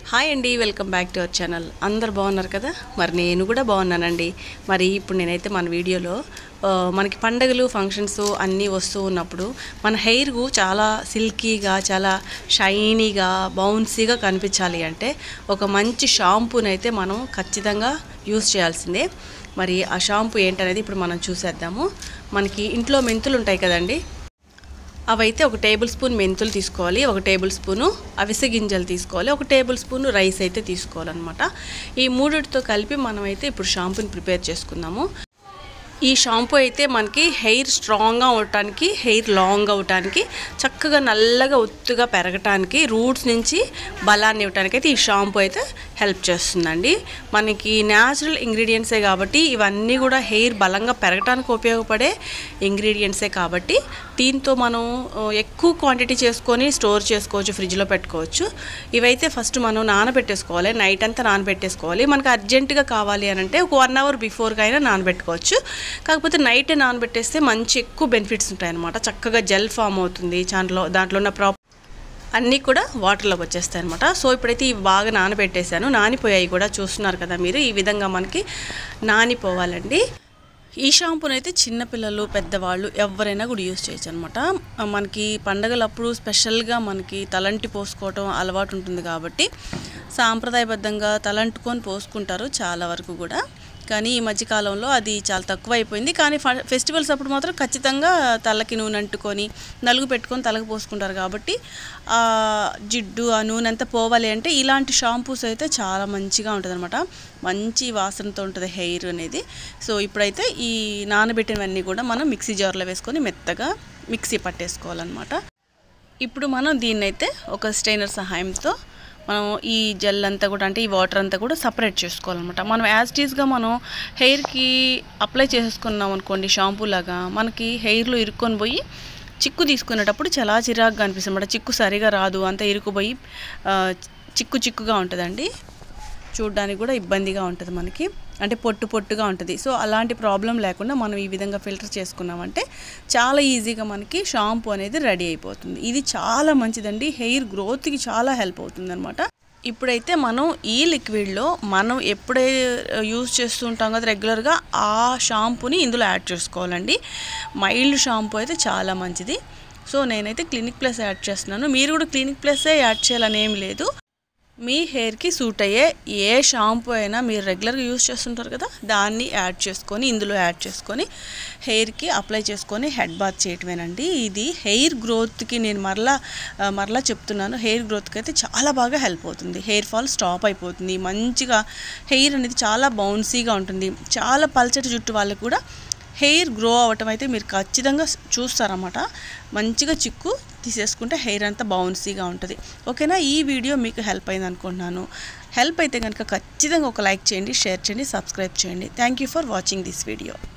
hi అండి welcome back to our channel అందరు బాగున్నారు కదా మరి నేను కూడా బాగున్నానండి మరి ఇప్పుడు నేనైతే మన వీడియోలో ఆ, మనకి పండగలు ఫంక్షన్స్ అన్నీ వస్తూ ఉన్నప్పుడు మన హెయిర్ చాలా సిల్కీగా చాలా షైనీగా బౌన్సీగా కనిపించాలి అంటే ఒక మంచి షాంపూని అయితే మనం ఖచ్చితంగా యూస్ చేయాల్సిందే మరి ఆ షాంపూ ఏంటనేది ఇప్పుడు మనం చూసేద్దాము మనకి ఇంట్లో మెంతులు ఉంటాయి కదండి అవైతే ఒక టేబుల్ స్పూన్ మెంతులు తీసుకోవాలి ఒక టేబుల్ స్పూను అవిసె గింజలు తీసుకోవాలి ఒక టేబుల్ స్పూన్ రైస్ అయితే తీసుకోవాలన్నమాట ఈ మూడిటితో కలిపి మనమైతే ఇప్పుడు షాంపూని ప్రిపేర్ చేసుకుందాము ఈ షాంపూ అయితే మనకి హెయిర్ స్ట్రాంగ్గా అవటానికి హెయిర్ లాంగ్ అవటానికి చక్కగా నల్లగా ఒత్తుగా పెరగటానికి రూట్స్ నుంచి బలాన్ని ఇవ్వటానికి అయితే ఈ షాంపూ అయితే హెల్ప్ చేస్తుందండి మనకి న్యాచురల్ ఇంగ్రీడియంట్సే కాబట్టి ఇవన్నీ కూడా హెయిర్ బలంగా పెరగటానికి ఉపయోగపడే ఇంగ్రీడియంట్సే కాబట్టి దీంతో మనం ఆ, ఎక్కువ క్వాంటిటీ చేసుకొని స్టోర్ చేసుకోవచ్చు ఫ్రిడ్జ్లో పెట్టుకోవచ్చు ఇవైతే ఫస్ట్ మనం నానబెట్టేసుకోవాలి నైట్ అంతా నానబెట్టేసుకోవాలి మనకు అర్జెంటుగా కావాలి అని అంటే ఒక వన్ అవర్ బిఫోర్గా అయినా నానబెట్టుకోవచ్చు కాకపోతే నైట్ నానబెట్టేస్తే మంచి ఎక్కువ బెనిఫిట్స్ ఉంటాయన్నమాట చక్కగా జెల్ ఫామ్ అవుతుంది దాంట్లో దాంట్లో ఉన్న ప్రాప్ అన్నీ కూడా వాటర్లోకి వచ్చేస్తాయి అనమాట సో ఇప్పుడైతే ఇవి బాగా నానబెట్టేశాను నానిపోయాయి కూడా చూస్తున్నారు కదా మీరు ఈ విధంగా మనకి నానిపోవాలండి ఈ షాంపూని అయితే చిన్నపిల్లలు పెద్దవాళ్ళు ఎవరైనా కూడా యూస్ చేయొచ్చు అనమాట మనకి పండగలప్పుడు స్పెషల్గా మనకి తలంటి పోసుకోవటం అలవాటు ఉంటుంది కాబట్టి సాంప్రదాయబద్ధంగా తలంటుకొని పోసుకుంటారు చాలా వరకు కూడా కానీ ఈ మధ్యకాలంలో అది చాలా తక్కువ అయిపోయింది కానీ ఫ- ఫెస్టివల్స్ అప్పుడు మాత్రం ఖచ్చితంగా తలకి నూనె అంటుకొని నలుగు పెట్టుకొని తలకు పోసుకుంటారు కాబట్టి ఆ జిడ్డు ఆ నూనె అంతా పోవాలి అంటే ఇలాంటి షాంపూస్ అయితే చాలా మంచిగా ఉంటుంది మంచి వాసనతో ఉంటుంది హెయిర్ అనేది సో ఇప్పుడైతే ఈ నానబెట్టినవన్నీ కూడా మనం మిక్సీ జార్లో వేసుకొని మెత్తగా మిక్సీ పట్టేసుకోవాలన్నమాట ఇప్పుడు మనం దీన్నైతే ఒక స్టెయినర్ సహాయంతో మనం ఈ జెల్ అంతా కూడా అంటే ఈ వాటర్ అంతా కూడా సపరేట్ చేసుకోవాలన్నమాట మనం యాజ్ టీస్గా మనం హెయిర్కి అప్లై చేసుకున్నాం అనుకోండి షాంపూ లాగా మనకి హెయిర్లో ఇరుక్కొని పోయి చిక్కు తీసుకునేటప్పుడు చాలా చిరాకుగా అనిపిస్తుంది అన్నమాట చిక్కు సరిగా రాదు అంతా ఇరుకుపోయి ఆ, చిక్కు చిక్కుగా ఉంటుందండి చూడడానికి కూడా ఇబ్బందిగా ఉంటుంది మనకి అంటే పొట్టు పొట్టుగా ఉంటుంది సో అలాంటి ప్రాబ్లం లేకుండా మనం ఈ విధంగా ఫిల్టర్ చేసుకున్నామంటే చాలా ఈజీగా మనకి షాంపూ అనేది రెడీ అయిపోతుంది ఇది చాలా మంచిదండి హెయిర్ గ్రోత్కి చాలా హెల్ప్ అవుతుంది అనమాట ఇప్పుడైతే మనం ఈ లిక్విడ్లో మనం ఎప్పుడే యూజ్ చేస్తుంటాం కదా రెగ్యులర్గా ఆ షాంపూని ఇందులో యాడ్ చేసుకోవాలండి మైల్డ్ షాంపూ అయితే చాలా మంచిది సో నేనైతే క్లినిక్ ప్లస్ యాడ్ చేస్తున్నాను మీరు కూడా క్లినిక్ ప్లస్సే యాడ్ చేయాలని ఏం లేదు మీ హెయిర్కి సూట్ అయ్యే ఏ షాంపూ అయినా మీరు రెగ్యులర్గా యూస్ చేస్తుంటారు కదా దాన్ని యాడ్ చేసుకొని ఇందులో యాడ్ చేసుకొని హెయిర్కి అప్లై చేసుకొని హెడ్ బాత్ చేయటమేనండి ఇది హెయిర్ గ్రోత్కి నేను మరలా ఆ, మరలా చెప్తున్నాను హెయిర్ గ్రోత్కి అయితే చాలా బాగా హెల్ప్ అవుతుంది హెయిర్ ఫాల్ స్టాప్ అయిపోతుంది మంచిగా హెయిర్ అనేది చాలా బౌన్సీగా ఉంటుంది చాలా పల్చటి జుట్టు వాళ్ళకి కూడా హెయిర్ గ్రో అవ్వటం అయితే మీరు ఖచ్చితంగా చూస్తారన్నమాట మంచిగా చిక్కు తీసేసుకుంటే హెయిర్ అంతా బౌన్సీగా ఉంటుంది ఓకేనా ఈ వీడియో మీకు హెల్ప్ అయింది అనుకుంటున్నాను హెల్ప్ అయితే కనుక ఖచ్చితంగా ఒక లైక్ చేయండి షేర్ చేయండి సబ్స్క్రైబ్ చేయండి thank you for watching this video